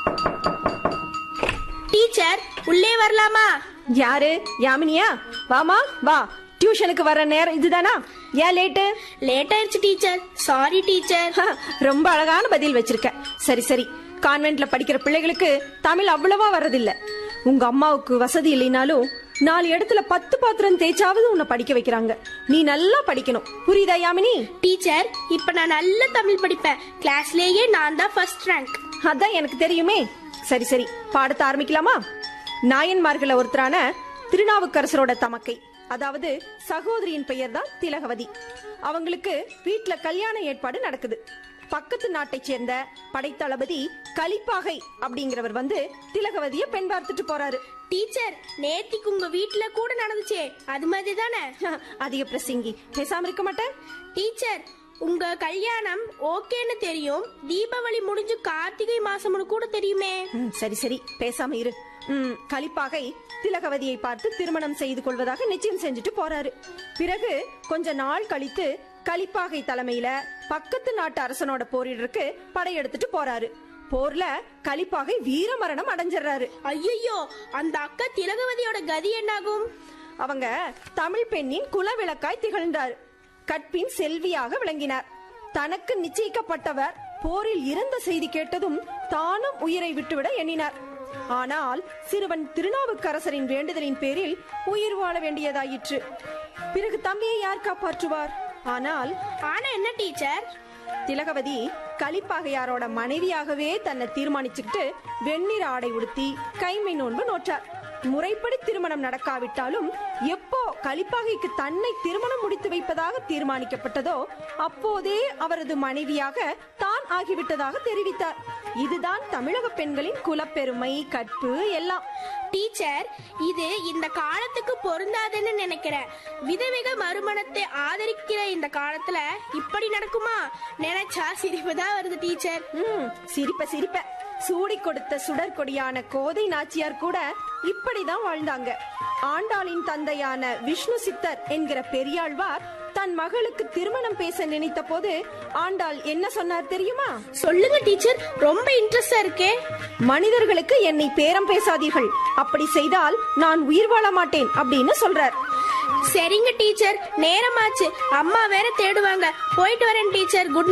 teacher உள்ளே வரலாமா யாரு யாமினியா வாமா வா டியூஷனுக்கு வர நேரம் இதுதானா ஏன் லேட்டு லேட் ஆயிடுச்சு டீச்சர் சாரி டீச்சர் ஹ, ரொம்ப அழகான பதில் வச்சிருக்க சரி சரி கான்வென்ட்ல படிக்கிற பிள்ளைகளுக்கு தமிழ் அவ்வளவா வர்றதில்ல உங்க அம்மாவுக்கு வசதி இல்லைனாலும் நாலு இடத்துல பத்து பாத்திரம் தேய்ச்சாவது உன்னை படிக்க வைக்கிறாங்க நீ நல்லா படிக்கணும் புரியுதா யாமினி டீச்சர் இப்ப நான் நல்ல தமிழ் படிப்பேன் கிளாஸ்லயே நான் தான் ஃபர்ஸ்ட் ரேங்க் அதான் எனக்கு தெரியுமே சரி சரி பாடத்தை ஆரம்பிக்கலாமா நாயன்மார்கள ஒருத்தரான திருநாவுக்கரசரோட தமக்கை அதாவது சகோதரியின் பெயர் தான் திலகவதி அவங்களுக்கு வீட்ல கல்யாண ஏற்பாடு நடக்குது பக்கத்து நாட்டைச் சேர்ந்த படைத்தளபதி கலிப்பாகை அப்படிங்கிறவர் வந்து திலகவதிய பெண் பார்த்துட்டு போறாரு டீச்சர் நேத்திக்கு உங்க வீட்ல கூட நடந்துச்சே அது மாதிரி தானே அதிக பிரசங்கி பேசாம இருக்க மாட்டேன் டீச்சர் உங்க கல்யாணம் ஓகேன்னு தெரியும் தீபாவளி முடிஞ்சு கார்த்திகை மாசம்னு கூட தெரியுமே ம், சரி சரி பேசாம இரு ம், கலிப்பாகை திலகவதியை பார்த்து திருமணம் செய்து கொள்வதாக நிச்சயம் செஞ்சுட்டு போறாரு பிறகு கொஞ்ச நாள் கழித்து கலிப்பாகை தலைமையில பக்கத்து நாட்டு அரசனோட போரிடருக்கு படையெடுத்துட்டு போறாரு போர்ல கலிப்பாகை வீரமரணம் அடைஞ்சிடுறாரு ஐயோ அந்த அக்கா திலகவதியோட கதி என்னாகும் அவங்க தமிழ் பெண்ணின் குலவிளக்காய் திகழ்ந்தார் கற்பின் செல்வியாக விளங்கினார் தனக்கு நிச்சயிக்கப்பட்டவர் போரில் இறந்த செய்தி கேட்டதும் தானும் உயிரை விட்டுவிட எண்ணினார் ஆனால் சிறுவன் திருநாவுக்கரசரின் வேண்டுதலின் பேரில் உயிர் வாழ வேண்டியதாயிற்று பிறகு தம்பியை யார் காப்பாற்றுவார் ஆனால் ஆனா என்ன டீச்சர் திலகவதி கலிப்பாகையாரோட மனைவியாகவே தன்னை தீர்மானிச்சுக்கிட்டு வெண்ணிற ஆடை உடுத்தி கைமை நோன்பு நோற்றார் முறைப்படி திருமணம் நடக்காவிட்டாலும் எப்போ கலிப்பாகைக்கு தன்னை திருமணம் முடித்து வைப்பதாக தீர்மானிக்கப்பட்டதோ அப்போதே அவரது மனைவியாக தான் ஆகிவிட்டதாக தெரிவித்தார் இதுதான் தமிழக பெண்களின் குலப்பெருமை கற்பு எல்லாம் டீச்சர் இது இந்த காலத்துக்கு பொருந்தாதுன்னு நினைக்கிறேன் விதவிக மறுமணத்தை ஆதரிக்கிற இந்த காலத்துல இப்படி நடக்குமா நினைச்சா சிரிப்பு தான் வருது டீச்சர் ம், சிரிப்ப சிரிப்ப சூடி கொடுத்த சுடற்கொடியான கோதை நாச்சியார் கூட இப்படிதான் வாழ்ந்தாங்க ஆண்டாளின் தந்தையான விஷ்ணு சித்தர் என்கிற பெரியாழ்வார் தன் மகளுக்கு திருமணம் பேச நினைத்த போது ஆண்டாள் என்ன சொன்னார் தெரியுமா சொல்லுங்க டீச்சர் ரொம்ப இன்ட்ரெஸ்டா இருக்கே மனிதர்களுக்கு என்னை பேரம் பேசாதீர்கள் அப்படி செய்தால் நான் உயிர் வாழ மாட்டேன் அப்படின்னு சொல்றார் சரிங்க டீச்சர் நேரமாச்சு அம்மா வேற தேடுவாங்க போயிட்டு வரேன் டீச்சர் குட்